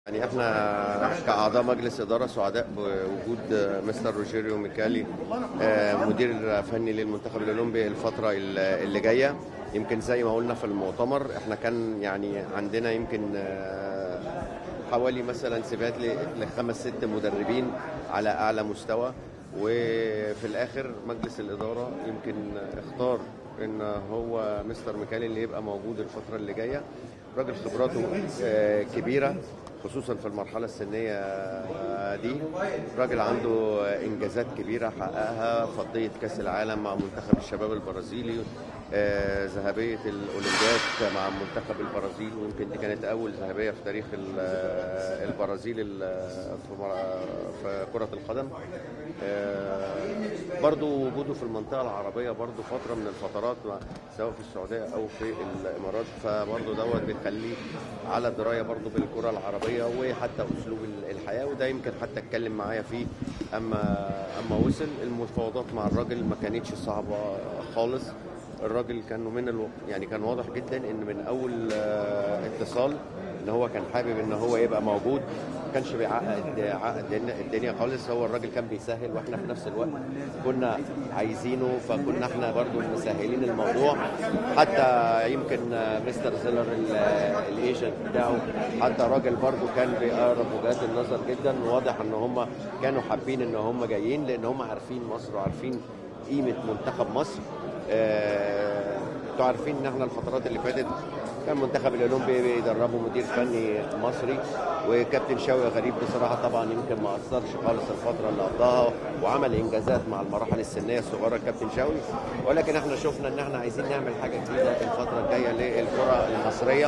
يعني احنا كاعضاء مجلس اداره سعداء بوجود مستر روجيريو ميكالي آه، مدير فني للمنتخب الاولمبي الفتره اللي جايه يمكن زي ما قلنا في المؤتمر احنا كان يعني عندنا يمكن آه، حوالي مثلا سبات ل- لخمس ست مدربين على اعلى مستوى وفي الاخر مجلس الاداره يمكن اختار ان هو مستر ميكالي اللي يبقى موجود الفتره اللي جايه راجل خبراته آه، كبيره خصوصا في المرحله السنيه دي راجل عنده انجازات كبيره حققها فضيه كاس العالم مع منتخب الشباب البرازيلي آه، ذهبيه الاولمبياد مع منتخب البرازيل ويمكن دي كانت اول ذهبيه في تاريخ ال- البرازيل ال- في مر- في كره القدم آه، برضو وجوده في المنطقه العربيه برضو فتره من الفترات سواء في السعوديه او في الامارات فبرضو دوت بيخليه على درايه برضو بالكره العربيه وحتى اسلوب الحياه وده يمكن حتى اتكلم معايا فيه اما اما وصل المفاوضات مع الراجل ما كانتش صعبه خالص الراجل كان من الو... يعني كان واضح جدا ان من اول آه، اتصال ان هو كان حابب ان هو يبقى موجود ما كانش بيعقد عقد الدنيا خالص هو الراجل كان بيسهل واحنا في نفس الوقت كنا عايزينه فكنا احنا برضو مسهلين الموضوع حتى يمكن آه، مستر زيلر ال- الايجنت بتاعه حتى راجل برضو كان بيقرب وجهات النظر جدا واضح ان هم كانوا حابين ان هم جايين لان هم عارفين مصر وعارفين قيمه منتخب مصر آه، انتوا عارفين ان احنا الفترات اللي فاتت كان المنتخب الاولمبي بيدربه مدير فني مصري وكابتن شوقي غريب بصراحه طبعا يمكن ما اثرش خالص الفتره اللي قضاها وعمل انجازات مع المراحل السنيه الصغيره كابتن شوقي ولكن احنا شفنا ان احنا عايزين نعمل حاجه جديده الفتره الجايه للكره المصريه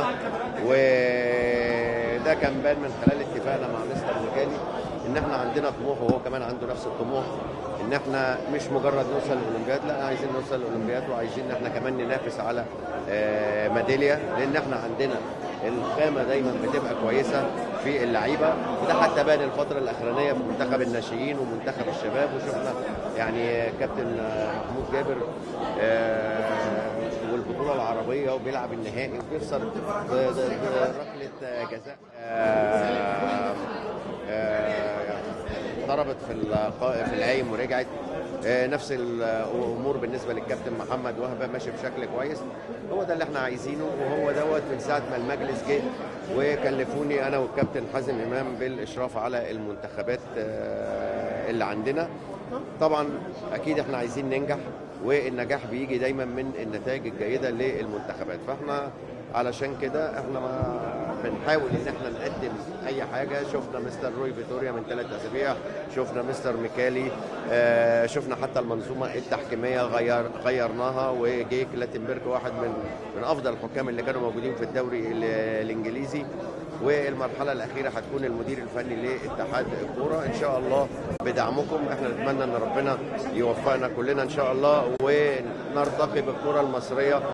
وده كان بان من خلال اتفاقنا مع مستر ميكالي ان احنا عندنا طموح وهو كمان عنده نفس الطموح ان احنا مش مجرد نوصل الاولمبياد لا عايزين نوصل الاولمبياد وعايزين ان احنا كمان ننافس على آه، ميداليه لان احنا عندنا الخامه دايما بتبقى كويسه في اللعيبه وده حتى بان الفتره الاخرانيه في منتخب الناشئين ومنتخب الشباب وشفنا يعني كابتن آه، محمود جابر آه، والبطوله العربيه وبيلعب النهائي وبيخسر ب- ب- بركله جزاء آه، آه، ضربت في الق- في العايم ورجعت آه، نفس الامور بالنسبه للكابتن محمد وهبه ماشي بشكل كويس هو ده اللي احنا عايزينه وهو دوت من ساعه ما المجلس جه وكلفوني انا والكابتن حازم امام بالاشراف على المنتخبات آه، اللي عندنا طبعا اكيد احنا عايزين ننجح والنجاح بيجي دايما من النتائج الجيده للمنتخبات فاحنا علشان كده احنا ما بنحاول ان احنا نقدم اي حاجه شفنا مستر روي فيتوريا من ثلاث اسابيع شفنا مستر ميكالي آه، شفنا حتى المنظومه التحكيميه غير غيرناها وجي كلاتنبرج واحد من من افضل الحكام اللي كانوا موجودين في الدوري ال- الانجليزي والمرحله الاخيره هتكون المدير الفني لاتحاد الكوره ان شاء الله بدعمكم احنا نتمنى ان ربنا يوفقنا كلنا ان شاء الله ونرتقي بالكره المصريه